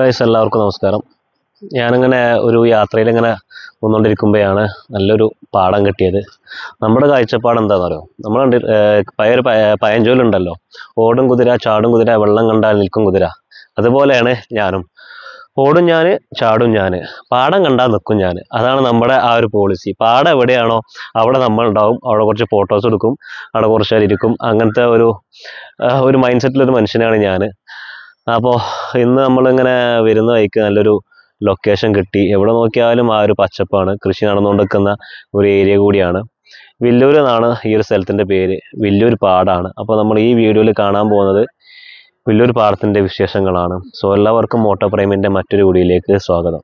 Guys എല്ലാവർക്കും നമസ്കാരം ഞാനിങ്ങനെ ഒരു യാത്രയിൽ ഇങ്ങനെ വന്നുകൊണ്ടിരിക്കുമ്പോഴാണ് നല്ലൊരു പാടം കിട്ടിയത് നമ്മുടെ കാഴ്ചപ്പാട് എന്താണെന്ന് അറിയോ നമ്മൾ കണ്ടി ഏർ പഴയൊരു പയ- പഴഞ്ചൊല്ലുണ്ടല്ലോ ഓടും കുതിര ചാടും കുതിര വെള്ളം കണ്ടാൽ നിൽക്കും കുതിര അതുപോലെയാണ് ഞാനും ഓടും ഞാൻ ചാടും ഞാൻ പാടം കണ്ടാൽ നിൽക്കും ഞാൻ അതാണ് നമ്മുടെ ആ ഒരു പോളിസി പാടം എവിടെയാണോ അവിടെ നമ്മൾ ഉണ്ടാവും അവിടെ കുറച്ച് ഫോട്ടോസ് എടുക്കും അവിടെ കുറച്ച് നേരം ഇരിക്കും അങ്ങനത്തെ ഒരു ആ, ഒരു മൈൻഡ് സെറ്റിലൊരു മനുഷ്യനാണ് ഞാൻ അപ്പോൾ ഇന്ന് നമ്മളിങ്ങനെ വരുന്ന വഴിക്ക് നല്ലൊരു ലൊക്കേഷൻ കിട്ടി എവിടെ നോക്കിയാലും ആ ഒരു പച്ചപ്പാണ് കൃഷി നടന്നുകൊണ്ടിരിക്കുന്ന ഒരു ഏരിയ കൂടിയാണ് വില്ലൂർ എന്നാണ് ഈ ഒരു സ്ഥലത്തിൻ്റെ പേര് വില്ലൂർ പാടാണ് അപ്പോൾ നമ്മൾ ഈ വീഡിയോയിൽ കാണാൻ പോകുന്നത് വില്ലൂർ പാടത്തിൻ്റെ വിശേഷങ്ങളാണ് സോ എല്ലാവർക്കും മോട്ടോ പ്രേമിൻ്റെ മറ്റൊരു വീഡിയോയിലേക്ക് സ്വാഗതം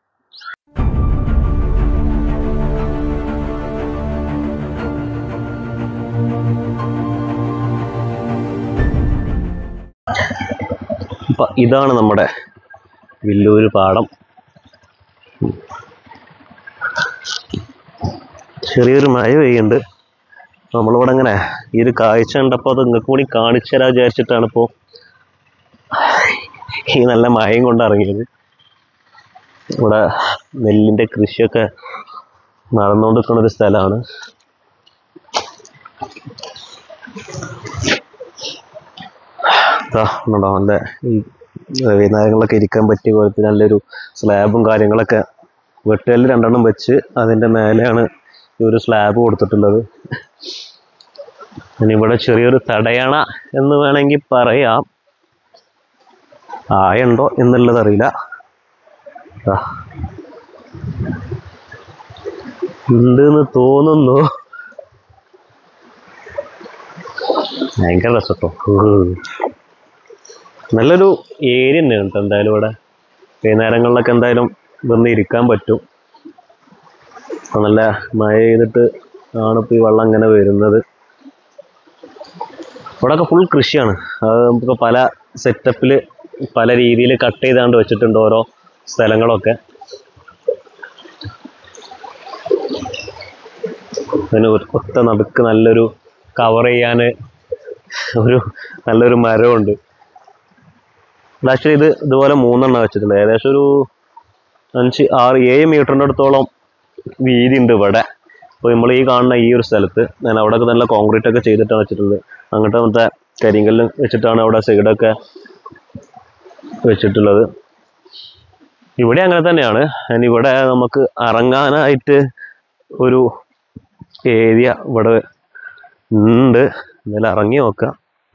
അപ്പം ഇതാണ് നമ്മുടെ വില്ലൂർ പാടം ചെറിയൊരു മഴ പെയ്യുന്നുണ്ട് നമ്മളിവിടെ ഇങ്ങനെ ഈ ഒരു കാഴ്ച കണ്ടപ്പോൾ അത് നിങ്ങൾക്ക് കൂടി കാണിച്ചു തരാൻ വിചാരിച്ചിട്ടാണ് ഇപ്പോൾ ഈ നല്ല മഴയും കൊണ്ട് ഇറങ്ങിയത് ഇവിടെ നെല്ലിൻ്റെ കൃഷിയൊക്കെ നടന്നുകൊണ്ടിരിക്കുന്ന ഒരു സ്ഥലമാണ് ഇതാ ഉണ്ടോ നല്ല ഈ വൈകുന്നേരങ്ങളിലൊക്കെ ഇരിക്കാൻ പറ്റിയ പോലത്തെ നല്ലൊരു സ്ലാബും കാര്യങ്ങളൊക്കെ വെട്ടുകല്ല് രണ്ടെണ്ണം വെച്ച് അതിൻ്റെ മേലെയാണ് ഈ ഒരു സ്ലാബ് കൊടുത്തിട്ടുള്ളത് ഇനി ഇവിടെ ചെറിയൊരു തടയണ എന്ന് വേണമെങ്കിൽ പറയാം ആയുണ്ടോ എന്നുള്ളത് അറിയില്ല ദാ. ഉണ്ടെന്ന് തോന്നുന്നു ഭയങ്കര രസട്ടോ നല്ലൊരു ഏരിയ തന്നെയാണ് കേട്ടോ എന്തായാലും ഇവിടെ വൈകുന്നേരങ്ങളിലൊക്കെ എന്തായാലും വന്ന് ഇരിക്കാൻ പറ്റും ഇപ്പൊ നല്ല മഴ ചെയ്തിട്ട് ആണ് ഇപ്പോൾ ഈ വെള്ളം ഇങ്ങനെ വരുന്നത് ഇവിടെയൊക്കെ ഫുൾ കൃഷിയാണ് അത് നമുക്ക് പല സെറ്റപ്പിൽ പല രീതിയിൽ കട്ട് ചെയ്താണ്ട് വെച്ചിട്ടുണ്ട് ഓരോ സ്ഥലങ്ങളൊക്കെ അതിന് ഒ- ഒത്ത നടുക്ക് നല്ലൊരു കവർ ചെയ്യാൻ ഒരു നല്ലൊരു മരമുണ്ട് ആക്ച്വലി ഇത് ഇതുപോലെ മൂന്നെണ്ണം വെച്ചിട്ടുണ്ട് ഏകദേശം ഒരു അഞ്ച് ആറ് ഏഴ് മീറ്ററിൻ്റെ അടുത്തോളം വീതി ഉണ്ട് ഇവിടെ അപ്പോൾ നമ്മൾ ഈ കാണുന്ന ഈ ഒരു സ്ഥലത്ത് ഞാൻ അവിടെയൊക്കെ നല്ല കോൺക്രീറ്റ് ഒക്കെ ചെയ്തിട്ടാണ് വെച്ചിട്ടുള്ളത് അങ്ങോട്ട് മറ്റേ കരിങ്കല്ല് വെച്ചിട്ടാണ് അവിടെ സൈഡൊക്കെ വെച്ചിട്ടുള്ളത് ഇവിടെ അങ്ങനെ തന്നെയാണ് and ഇവിടെ നമുക്ക് ഇറങ്ങാനായിട്ട് ഒരു ഏരിയ ഇവിടെ ഉണ്ട് എന്നാലും ഇറങ്ങി നോക്കാം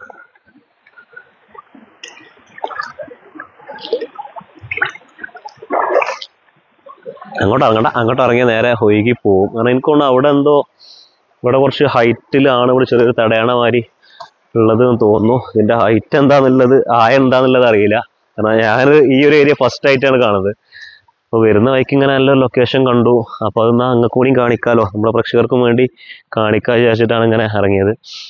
അങ്ങോട്ട് ഇറങ്ങണ്ട അങ്ങോട്ട് ഇറങ്ങിയ നേരെ ഒഴുകി പോവും കാരണം എനിക്ക് തോന്നുന്നു അവിടെ എന്തോ ഇവിടെ കുറച്ച് ഹൈറ്റിലാണ് ഇവിടെ ചെറിയൊരു തടയണ മാതിരി ഉള്ളത് എന്ന് തോന്നുന്നു ഇതിന്റെ ഹൈറ്റ് എന്താന്നുള്ളത് ആയ എന്താന്നുള്ളത് അറിയില്ല കാരണം ഞാൻ ഈ ഒരു ഏരിയ ഫസ്റ്റ് ആയിട്ടാണ് കാണുന്നത് അപ്പോൾ വരുന്ന വഴിക്ക് ഇങ്ങനെ നല്ല ലൊക്കേഷൻ കണ്ടു അപ്പോൾ അത് എന്നാൽ അങ്ങ് കൂടിയും കാണിക്കാലോ നമ്മുടെ പ്രേക്ഷകർക്കും വേണ്ടി കാണിക്കാൻ വിചാരിച്ചിട്ടാണ് ഇങ്ങനെ ഇറങ്ങിയത്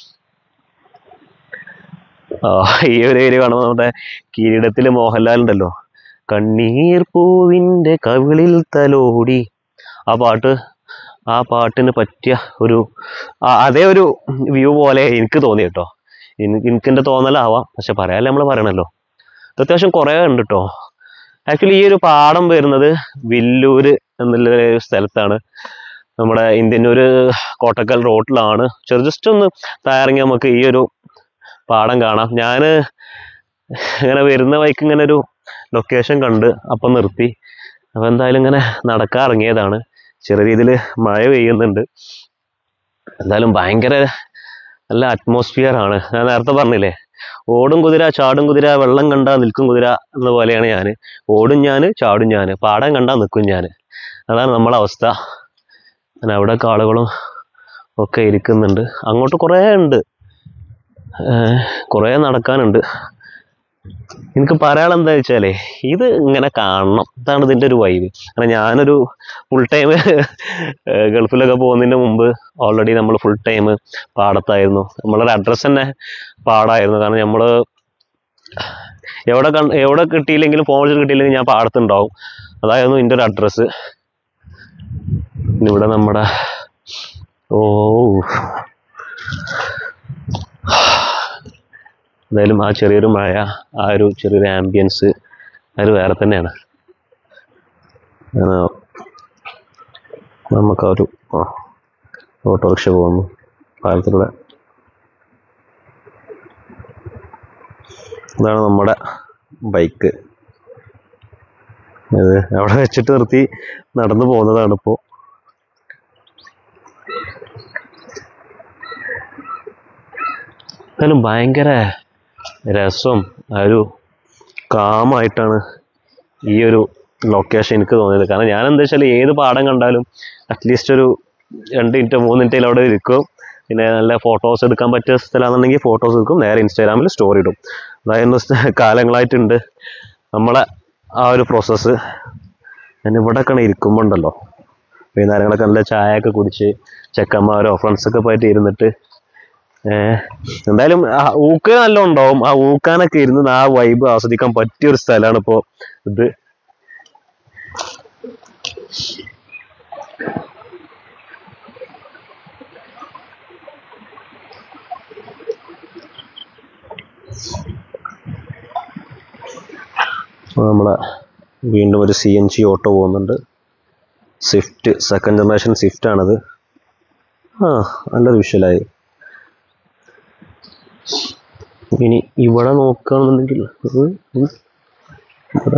ആ, ഈ ഒരു ഏരിയ കാണുമ്പോൾ നമ്മുടെ കിരീടത്തിൽ മോഹൻലാൽ ഉണ്ടല്ലോ കണ്ണീർ പൂവിൻ്റെ കവിളിൽ തലോടി ആ പാട്ട് ആ പാട്ടിന് പറ്റിയ ഒരു ആ- അതേ ഒരു വ്യൂ പോലെ എനിക്ക് തോന്നി കേട്ടോ എനിക്ക് എനിക്കെൻ്റെ തോന്നലാവാം പക്ഷെ പറയാല്ലേ നമ്മൾ പറയണല്ലോ ഇത് അത്യാവശ്യം കുറേ ഉണ്ട് കേട്ടോ ആക്ച്വലി ഈ ഒരു പാടം വരുന്നത് വില്ലൂര് എന്നുള്ള ഒരു സ്ഥലത്താണ് നമ്മുടെ ഇന്ത്യന്നൂർ കോട്ടക്കൽ റോഡിലാണ് ചെറു ജസ്റ്റ് ഒന്ന് താഴെ നമുക്ക് ഈ ഒരു പാടം കാണാം ഞാൻ ഇങ്ങനെ വരുന്ന വഴിക്ക് ഇങ്ങനെ ഒരു ലൊക്കേഷൻ കണ്ട് അപ്പം നിർത്തി അപ്പോൾ എന്തായാലും ഇങ്ങനെ നടക്കാൻ ഇറങ്ങിയതാണ് ചെറിയ രീതിയിൽ മഴ പെയ്യുന്നുണ്ട് എന്തായാലും ഭയങ്കര നല്ല അറ്റ്മോസ്ഫിയർ ആണ് ഞാൻ നേരത്തെ പറഞ്ഞില്ലേ ഓടും കുതിര ചാടും കുതിര വെള്ളം കണ്ടാ നിൽക്കും കുതിര എന്ന പോലെയാണ് ഞാൻ ഓടും ഞാൻ ചാടും ഞാൻ പാടം കണ്ടാ നിൽക്കും ഞാൻ അതാണ് നമ്മളെ അവസ്ഥ അങ്ങനെ അവിടെയൊക്കെ ആളുകളും ഒക്കെ ഇരിക്കുന്നുണ്ട് അങ്ങോട്ട് കുറേ ഉണ്ട് ഏഹ് കുറേ നടക്കാനുണ്ട് എനിക്ക് പറയാനുള്ള എന്താ വെച്ചാലേ ഇത് ഇങ്ങനെ കാണണം ഇതാണ് ഇതിൻ്റെ ഒരു വൈബ് കാരണം ഞാനൊരു ഫുൾ ടൈം ഗൾഫിലൊക്കെ പോകുന്നതിന് മുമ്പ് ഓൾറെഡി നമ്മൾ ഫുൾ ടൈം പാടത്തായിരുന്നു നമ്മളൊരു അഡ്രസ്സ് തന്നെ പാടായിരുന്നു കാരണം നമ്മൾ എവിടെ കൺ എവിടെ കിട്ടിയില്ലെങ്കിലും ഫോൺ വിളിച്ച് കിട്ടിയില്ലെങ്കിൽ ഞാൻ പാടത്തുണ്ടാവും അതായിരുന്നു എൻ്റെ ഒരു അഡ്രസ്സ് ഇവിടെ നമ്മുടെ ഓ എന്തായാലും ആ ചെറിയൊരു മഴ ആ ഒരു ചെറിയൊരു ആംബിയൻസ് അത് വേറെ തന്നെയാണ് അങ്ങനെ നമുക്ക് ആ ഒരു ആ, ഓട്ടോറിക്ഷ പോകുന്നു പാലത്തിലൂടെ ഇതാണ് നമ്മുടെ ബൈക്ക് ഇത് അവിടെ വെച്ചിട്ട് നിർത്തി നടന്നു പോകുന്നതാണ് ഇപ്പോൾ എന്നാലും ഭയങ്കര രസം ആ ഒരു കാമായിട്ടാണ് ഈ ഒരു ലൊക്കേഷൻ എനിക്ക് തോന്നിയത് കാരണം ഞാൻ എന്താ വെച്ചാൽ ഏത് പാടം കണ്ടാലും അറ്റ്ലീസ്റ്റ് ഒരു രണ്ട് മിനിറ്റ് മൂന്ന് മിനിറ്റിൽ അവിടെ ഇരിക്കും പിന്നെ നല്ല ഫോട്ടോസ് എടുക്കാൻ പറ്റിയ സ്ഥലമാണെന്നുണ്ടെങ്കിൽ ഫോട്ടോസ് എടുക്കും നേരെ ഇൻസ്റ്റാഗ്രാമിൽ സ്റ്റോറി ഇടും അതായിരുന്നു സ് കാലങ്ങളായിട്ടുണ്ട് നമ്മളെ ആ ഒരു പ്രോസസ്സ് ഞാൻ ഇവിടെ ഒക്കെ ഇരിക്കുമ്പോൾ ഉണ്ടല്ലോ വൈകുന്നേരങ്ങളൊക്കെ നല്ല ചായ ഒക്കെ കുടിച്ച് ചെക്കന്മാരോ ഫ്രണ്ട്സൊക്കെ പോയിട്ട് ഇരുന്നിട്ട് ഏഹ് എന്തായാലും ആ ഊക്ക് നല്ല ഉണ്ടാവും ആ ഊക്കാനൊക്കെ ഇരുന്ന് ആ വൈബ് ആസ്വദിക്കാൻ പറ്റിയ ഒരു സ്ഥലമാണ് ഇപ്പോൾ ഇത് അപ്പോൾ നമ്മളെ വീണ്ടും ഒരു സി എൻ ജി ഓട്ടോ പോകുന്നുണ്ട് സ്വിഫ്റ്റ് സെക്കൻഡ് ജനറേഷൻ സ്വിഫ്റ്റ് ആണത് ആ നല്ലൊരു വിഷ്വലായി ഇനി ഇവിടെ നോക്കുകയാണെന്നുണ്ടെങ്കിൽ ഉം, ഉം, ഇവിടെ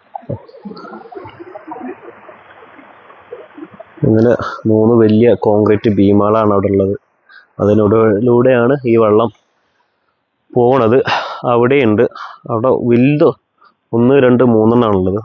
ഇങ്ങനെ മൂന്ന് വലിയ കോൺക്രീറ്റ് ബീമുകളാണ് അവിടെ ഉള്ളത് അതിനോടിലൂടെയാണ് ഈ വെള്ളം പോണത് അവിടെയുണ്ട് അവിടെ വലുത് ഒന്ന് രണ്ട് മൂന്നെണ്ണമാണ് ഉള്ളത്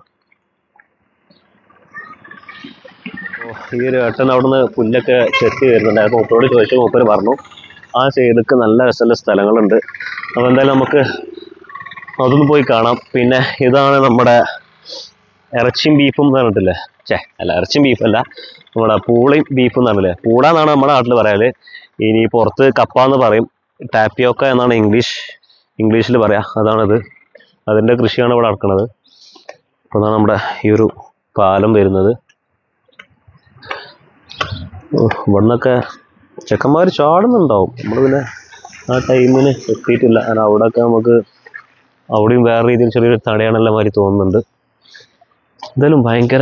ഓ, ഈ ഒരു ഏട്ടൻ അവിടുന്ന് പുല്ലൊക്കെ ചെത്തി വരുന്നുണ്ട് അപ്പോൾ മൂപ്പരോട് ചോദിച്ചു മൂപ്പര് പറഞ്ഞു ആ സൈഡിലേക്ക് നല്ല രസമുള്ള സ്ഥലങ്ങളുണ്ട് അപ്പോൾ എന്തായാലും നമുക്ക് അതൊന്ന് പോയി കാണാം പിന്നെ ഇതാണ് നമ്മുടെ ഇറച്ചിയും ബീഫും എന്ന് പറഞ്ഞിട്ടില്ലേ ചേ അല്ല ഇറച്ചിയും ബീഫല്ല നമ്മുടെ പൂളയും ബീഫും എന്ന് പറഞ്ഞില്ലേ പൂള എന്നാണ് നമ്മുടെ നാട്ടിൽ പറയല് ഇനി പുറത്ത് കപ്പ എന്ന് പറയും ടാപ്പിയോക്ക എന്നാണ് ഇംഗ്ലീഷ് ഇംഗ്ലീഷിൽ പറയാ അതാണത് അതിൻ്റെ കൃഷിയാണ് ഇവിടെ നടക്കുന്നത് അപ്പോൾ അതാണ് നമ്മുടെ ഈ ഒരു പാലം വരുന്നത് ഓ, ഇവിടുന്നൊക്കെ ചെക്കന്മാർ ചാടുന്നുണ്ടാവും നമ്മൾ പിന്നെ ആ ടൈമിന് എത്തിയിട്ടില്ല കാരണം അവിടെയൊക്കെ നമുക്ക് അവിടെയും വേറെ രീതിയിൽ ചെറിയൊരു തടയാനുള്ള മാതിരി തോന്നുന്നുണ്ട് എന്തായാലും ഭയങ്കര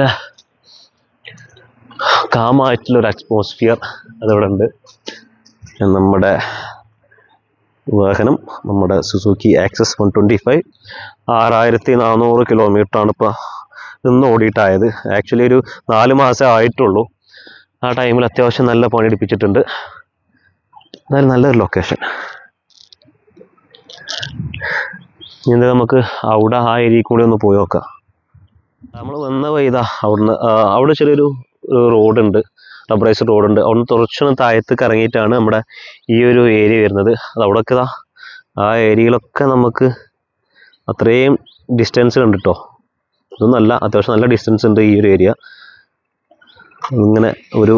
കാമായിട്ടുള്ള ഒരു അറ്റ്മോസ്ഫിയർ അതിവിടെ ഉണ്ട് നമ്മുടെ വാഹനം നമ്മുടെ Suzuki Access one twenty five ആറായിരത്തി നാനൂറ് കിലോമീറ്ററാണ് ഇപ്പോൾ നിന്ന് ഓടിയിട്ടായത് ആക്ച്വലി ഒരു നാല് മാസമേ ആയിട്ടുള്ളൂ ആ ടൈമിൽ അത്യാവശ്യം നല്ല പണിയെടുപ്പിച്ചിട്ടുണ്ട് എന്നാലും നല്ലൊരു ലൊക്കേഷൻ ഇനി നമുക്ക് അവിടെ ആ ഏരിയയിൽ കൂടി ഒന്ന് പോയി നോക്കാം നമ്മൾ വന്ന വൈതാ അവിടുന്ന് ആ, അവിടെ ചെറിയൊരു റോഡുണ്ട് റബ്ബറൈസ് റോഡുണ്ട് അവിടുന്ന് കുറച്ചൊന്ന് താഴത്തേക്ക് ഇറങ്ങിയിട്ടാണ് നമ്മുടെ ഈ ഒരു ഏരിയ വരുന്നത് അത് അവിടെയൊക്കെ ഇതാ ആ ഏരിയയിലൊക്കെ നമുക്ക് അത്രയും ഡിസ്റ്റൻസ് ഉണ്ട് കേട്ടോ ഇതൊന്നല്ല അത്യാവശ്യം നല്ല ഡിസ്റ്റൻസ് ഉണ്ട് ഈ ഒരു ഏരിയ ഇങ്ങനെ ഒരു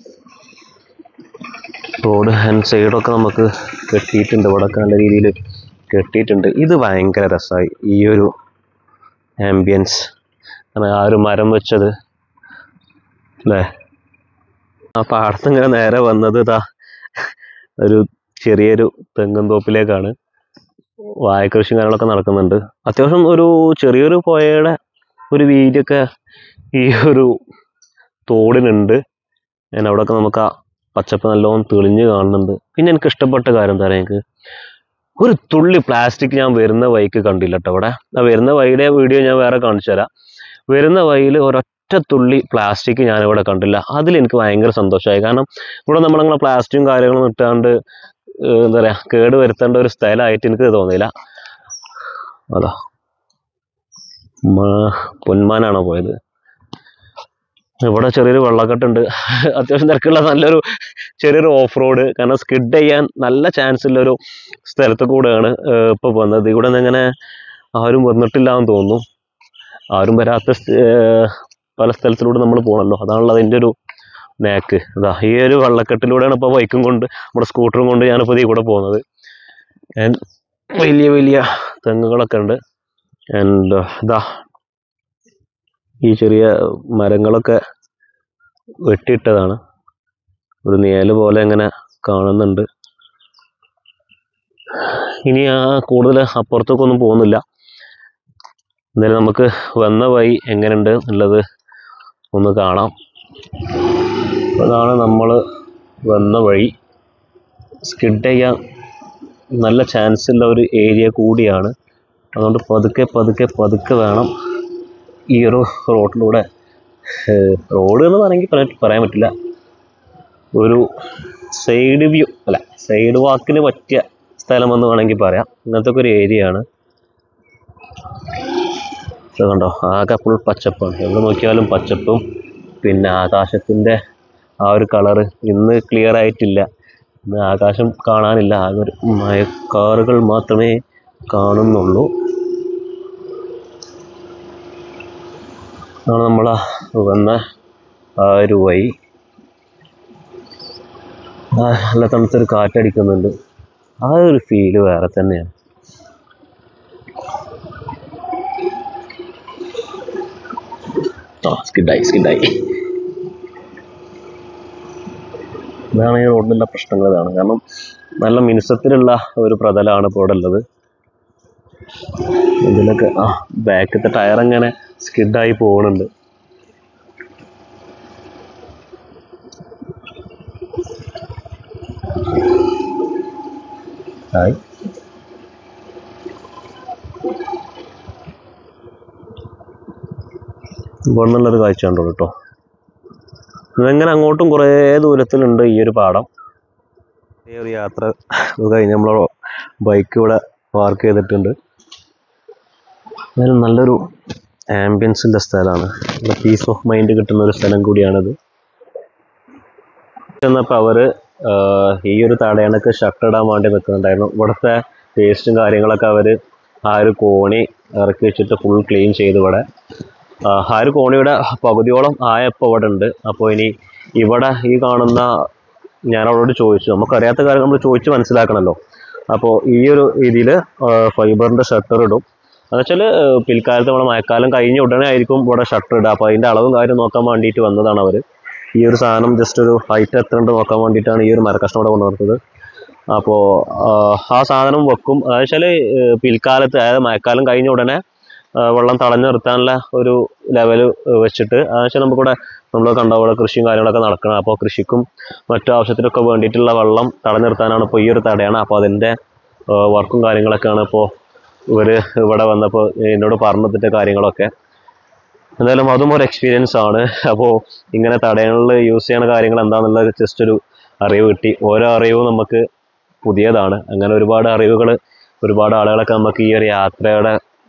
റോഡ് ഹാൻഡ് സൈഡൊക്കെ നമുക്ക് കെട്ടിയിട്ടുണ്ട് ഇവിടെയൊക്കെ നല്ല രീതിയിൽ കെട്ടിയിട്ടുണ്ട് ഇത് ഭയങ്കര രസമായി ഈ ഒരു ആംബിയൻസ് കാരണം ആ ഒരു മരം വെച്ചത് അല്ലേ ആ പാടത്ത് ഇങ്ങനെ നേരെ വന്നത് ഇതാ ഒരു ചെറിയൊരു തെങ്ങും തോപ്പിലേക്കാണ് വാഴക്കൃഷി കാര്യങ്ങളൊക്കെ നടക്കുന്നുണ്ട് അത്യാവശ്യം ഒരു ചെറിയൊരു പുഴയുടെ ഒരു വീതിയൊക്കെ ഈ ഒരു തോടിനുണ്ട് ഞാൻ അവിടെയൊക്കെ നമുക്ക് ആ പച്ചപ്പ് നല്ലോണം തെളിഞ്ഞ് കാണുന്നുണ്ട് പിന്നെ എനിക്ക് ഇഷ്ടപ്പെട്ട കാര്യം എന്താ പറയുക എനിക്ക് ഒരു തുള്ളി പ്ലാസ്റ്റിക് ഞാൻ വരുന്ന വഴിക്ക് കണ്ടില്ല കേട്ടോ അവിടെ ആ വരുന്ന വഴിയുടെ വീഡിയോ ഞാൻ വേറെ കാണിച്ചു തരാം വരുന്ന വഴിയിൽ ഒരൊറ്റ തുള്ളി പ്ലാസ്റ്റിക് ഞാനിവിടെ കണ്ടില്ല അതിൽ എനിക്ക് ഭയങ്കര സന്തോഷമായി കാരണം ഇവിടെ നമ്മളങ്ങനെ പ്ലാസ്റ്റിക്കും കാര്യങ്ങളും ഇട്ടാണ്ട് ഏഹ് എന്താ പറയുക കേട് വരുത്തേണ്ട ഒരു സ്ഥലമായിട്ട് എനിക്ക് തോന്നിയില്ല അതാ മ- പൊന്മാനാണോ പോയത് ഇവിടെ ചെറിയൊരു വെള്ളക്കെട്ടുണ്ട് അത്യാവശ്യം തിരക്കുള്ള നല്ലൊരു ചെറിയൊരു ഓഫ് റോഡ് കാരണം സ്കിഡ് ചെയ്യാൻ നല്ല ചാൻസ് ഉള്ള ഒരു സ്ഥലത്ത് കൂടെയാണ് ഏഹ് ഇപ്പൊ വന്നത് ഇവിടെ നിന്ന് ഇങ്ങനെ ആരും വന്നിട്ടില്ല എന്ന് തോന്നുന്നു ആരും വരാത്ത സ്ഥ- ഏഹ് പല സ്ഥലത്തിലൂടെ നമ്മൾ പോകണല്ലോ അതാണല്ലോ അതിൻ്റെ ഒരു നേക്ക് ഇതാ ഈ ഒരു വെള്ളക്കെട്ടിലൂടെയാണ് ഇപ്പോൾ ബൈക്കും കൊണ്ട് നമ്മുടെ സ്കൂട്ടറും കൊണ്ട് ഞാനിപ്പോൾ ഇതിൽ കൂടെ പോകുന്നത് ആൻഡ് വലിയ വലിയ തെങ്ങുകളൊക്കെ ഉണ്ട് ആൻഡ് ഇതാ ഈ ചെറിയ മരങ്ങളൊക്കെ വെട്ടിയിട്ടതാണ് ഒരു നിഴല് പോലെ ഇങ്ങനെ കാണുന്നുണ്ട് ഇനി ആ കൂടുതൽ അപ്പുറത്തേക്കൊന്നും പോകുന്നില്ല എന്തായാലും നമുക്ക് വന്ന വഴി എങ്ങനെയുണ്ട് എന്നുള്ളത് ഒന്ന് കാണാം അതാണ് നമ്മൾ വന്ന വഴി സ്കിഡ് ചെയ്യാൻ നല്ല ചാൻസ് ഉള്ള ഒരു ഏരിയ കൂടിയാണ് അതുകൊണ്ട് പതുക്കെ പതുക്കെ പതുക്കെ വേണം ഈ ഒരു റോഡിലൂടെ റോഡ് എന്ന് വേണമെങ്കിൽ പറയാൻ പറയാൻ പറ്റില്ല ഒരു സൈഡ് വ്യൂ അല്ല സൈഡ് വാക്കിന് പറ്റിയ സ്ഥലം എന്ന് വേണമെങ്കിൽ പറയാം ഇങ്ങനത്തെ ഒക്കെ ഒരു ഏരിയ ആണ് ഇത് കണ്ടോ ആകെ ഫുൾ പച്ചപ്പാണ് എവിടെ നോക്കിയാലും പച്ചപ്പും പിന്നെ ആകാശത്തിൻ്റെ ആ ഒരു കളറ് ഇന്ന് ക്ലിയർ ആയിട്ടില്ല ഇന്ന് ആകാശം കാണാനില്ല ആകെ ഒരു മഴക്കാറുകൾ മാത്രമേ കാണുന്നുള്ളൂ ആണ് നമ്മൾ വന്ന ആ ഒരു വഴി ആ, നല്ല തണുത്തൊരു കാറ്റടിക്കുന്നുണ്ട് ആ ഒരു ഫീല് വേറെ തന്നെയാണ് ആ സ്കിഡായി സ്കിഡായി ഇതാണ് ഈ റോഡിലുള്ള പ്രശ്നങ്ങൾ ഇതാണ് കാരണം നല്ല മിനുസത്തിലുള്ള ഒരു പ്രതലമാണ് ഇപ്പോൾ ഇവിടെ ഉള്ളത് ഇതിലൊക്കെ ആ ബാക്കത്തെ ടയർ അങ്ങനെ സ്കിഡായി പോകുന്നുണ്ട് ഹായ് ഇവിടെ നിന്നുള്ളൊരു കാഴ്ച കണ്ടോ കേട്ടോ ഇതെങ്ങനെ അങ്ങോട്ടും കുറേ ദൂരത്തിലുണ്ട് ഈ ഒരു പാടം ഈ ഒരു യാത്ര ഇത് കഴിഞ്ഞ് നമ്മൾ ബൈക്ക് ഇവിടെ പാർക്ക് ചെയ്തിട്ടുണ്ട് എന്നാലും നല്ലൊരു ആംബിയൻസിൻ്റെ സ്ഥലമാണ് നല്ല പീസ് ഓഫ് മൈൻഡ് കിട്ടുന്ന ഒരു സ്ഥലം കൂടിയാണിത് ചെന്നപ്പോൾ അവർ ഈ ഒരു തടയണക്ക് ഷട്ടർ ഇടാൻ വേണ്ടി നിൽക്കുന്നുണ്ടായിരുന്നു ഇവിടുത്തെ വേസ്റ്റും കാര്യങ്ങളൊക്കെ അവർ ആ ഒരു കോണി ഇറക്കി വെച്ചിട്ട് ഫുൾ ക്ലീൻ ചെയ്ത് ഇവിടെ ആ ആ ഒരു കോണിയുടെ പകുതിയോളം ആയപ്പോൾ ഇവിടെ ഉണ്ട് അപ്പോൾ ഇനി ഇവിടെ ഈ കാണുന്ന ഞാൻ അവളോട് ചോദിച്ചു നമുക്കറിയാത്ത കാര്യം നമ്മൾ ചോദിച്ച് മനസ്സിലാക്കണമല്ലോ അപ്പോൾ ഈ ഒരു രീതിയിൽ ഫൈബറിൻ്റെ ഷട്ടർ ഇടും എന്നുവെച്ചാൽ പിൽക്കാലത്ത് നമ്മുടെ മഴക്കാലം കഴിഞ്ഞ ഉടനെ ആയിരിക്കും ഇവിടെ ഷട്ടർ ഇടുക അപ്പോൾ അതിൻ്റെ അളവും കാര്യം നോക്കാൻ വേണ്ടിയിട്ട് വന്നതാണ് അവർ ഈ ഒരു സാധനം ജസ്റ്റ് ഒരു ഹൈറ്റ് എത്ര ഉണ്ട് നോക്കാൻ വേണ്ടിയിട്ടാണ് ഈ ഒരു മരക്കഷ്ണം ഇവിടെ കൊണ്ടുവന്നത് അപ്പോൾ ആ സാധനം വെക്കും അതായത് വെച്ചാൽ പിൽക്കാലത്ത് അതായത് മഴക്കാലം കഴിഞ്ഞ ഉടനെ ആ, വെള്ളം തടഞ്ഞു നിർത്താനുള്ള ഒരു ലെവൽ വെച്ചിട്ട് അതെന്നുവെച്ചാൽ നമുക്കിവിടെ നമ്മൾ കണ്ട പോലെ കൃഷിയും കാര്യങ്ങളൊക്കെ നടക്കണം അപ്പോൾ കൃഷിക്കും മറ്റു ആവശ്യത്തിനൊക്കെ വേണ്ടിയിട്ടുള്ള വെള്ളം തടഞ്ഞു നിർത്താനാണ് ഇപ്പോൾ ഈ ഒരു തടയാണ് അപ്പോൾ അതിൻ്റെ വർക്കും കാര്യങ്ങളൊക്കെയാണ് ഇപ്പോൾ ഇവർ ഇവിടെ വന്നപ്പോൾ എന്നോട് പറഞ്ഞതിൻ്റെ കാര്യങ്ങളൊക്കെ എന്തായാലും അതും ഒരു എക്സ്പീരിയൻസ് ആണ് അപ്പോൾ ഇങ്ങനെ തടയങ്ങളിൽ യൂസ് ചെയ്യുന്ന കാര്യങ്ങൾ എന്താണെന്നുള്ള ജസ്റ്റ് ഒരു അറിവ് കിട്ടി ഓരോ അറിവും നമുക്ക് പുതിയതാണ് അങ്ങനെ ഒരുപാട് അറിവുകൾ ഒരുപാട് ആളുകളൊക്കെ നമുക്ക് ഈ ഒരു യാത്രയുടെ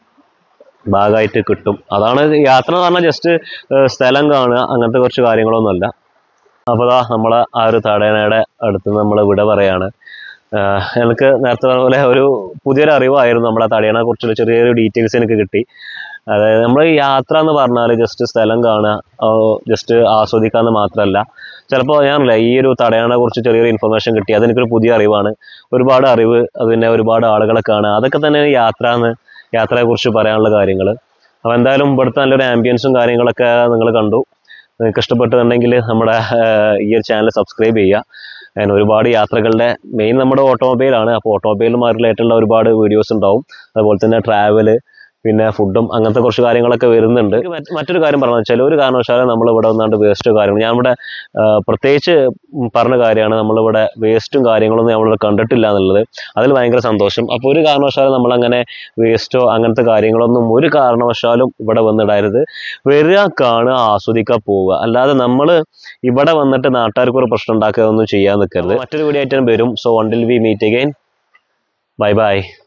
ഭാഗമായിട്ട് കിട്ടും അതാണ് യാത്ര എന്ന് പറഞ്ഞാൽ ജസ്റ്റ് സ്ഥലം കാണുക അങ്ങനത്തെ കുറച്ച് കാര്യങ്ങളൊന്നുമല്ല അപ്പോൾ ദാ നമ്മളെ ആ ഒരു തടയണയുടെ അടുത്ത് നമ്മൾ വിട പറയാണ് ആഹ് എനിക്ക് നേരത്തെ പറഞ്ഞ പോലെ ഒരു പുതിയൊരു അറിവായിരുന്നു നമ്മളെ തടയണെ കുറിച്ചുള്ള ചെറിയൊരു ഡീറ്റെയിൽസ് എനിക്ക് കിട്ടി അതായത് നമ്മൾ യാത്ര എന്ന് പറഞ്ഞാൽ ജസ്റ്റ് സ്ഥലം കാണുക ജസ്റ്റ് ആസ്വദിക്കാന്ന് മാത്രമല്ല ചിലപ്പോൾ ഞാനല്ല ഈ ഒരു തടയണെ കുറിച്ച് ചെറിയൊരു ഇൻഫർമേഷൻ കിട്ടി അതെനിക്കൊരു പുതിയ അറിവാണ് ഒരുപാട് അറിവ് അത് പിന്നെ ഒരുപാട് ആളുകളെ കാണുക അതൊക്കെ തന്നെ യാത്ര എന്ന് യാത്രയെക്കുറിച്ച് പറയാനുള്ള കാര്യങ്ങൾ അപ്പോൾ എന്തായാലും ഇവിടുത്തെ നല്ലൊരു ആംബിയൻസും കാര്യങ്ങളൊക്കെ നിങ്ങൾ കണ്ടു നിങ്ങൾക്ക് ഇഷ്ടപ്പെട്ടുന്നുണ്ടെങ്കിൽ നമ്മുടെ ആഹ്, ഈ ഒരു ചാനൽ സബ്സ്ക്രൈബ് ചെയ്യുക ഞാൻ ഒരുപാട് യാത്രകളുടെ മെയിൻ നമ്മുടെ ഓട്ടോമൊബൈലാണ് അപ്പോൾ ഓട്ടോമൊബൈലുമായി റിലേറ്റുള്ള ഒരുപാട് വീഡിയോസ് ഉണ്ടാവും അതുപോലെ തന്നെ ട്രാവൽ പിന്നെ ഫുഡും അങ്ങനത്തെ കുറച്ച് കാര്യങ്ങളൊക്കെ വരുന്നുണ്ട് എനിക്ക് മറ്റ് മറ്റൊരു കാര്യം പറഞ്ഞു വെച്ചാൽ ഒരു കാരണവശാലും നമ്മൾ ഇവിടെ വന്നാണ്ട് വേസ്റ്റ് കാര്യങ്ങൾ ഞാൻ ഇവിടെ ആഹ്, പ്രത്യേകിച്ച് ഉം പറഞ്ഞ കാര്യമാണ് നമ്മളിവിടെ വേസ്റ്റും കാര്യങ്ങളൊന്നും നമ്മളിവിടെ കണ്ടിട്ടില്ല എന്നുള്ളത് അതിൽ ഭയങ്കര സന്തോഷം അപ്പോൾ ഒരു കാരണവശാലും നമ്മളങ്ങനെ വേസ്റ്റോ അങ്ങനത്തെ കാര്യങ്ങളൊന്നും ഒരു കാരണവശാലും ഇവിടെ വന്നിടരുത് വരിക കാണുക ആസ്വദിക്കുക പോവുക അല്ലാതെ നമ്മൾ ഇവിടെ വന്നിട്ട് നാട്ടുകാർക്ക് ഒരു പ്രശ്നം ഉണ്ടാക്കുക ഒന്നും ചെയ്യാൻ നിൽക്കരുത് മറ്റൊരു വീഡിയോ ആയിട്ട് ഞാൻ വരും so until we meet again bye by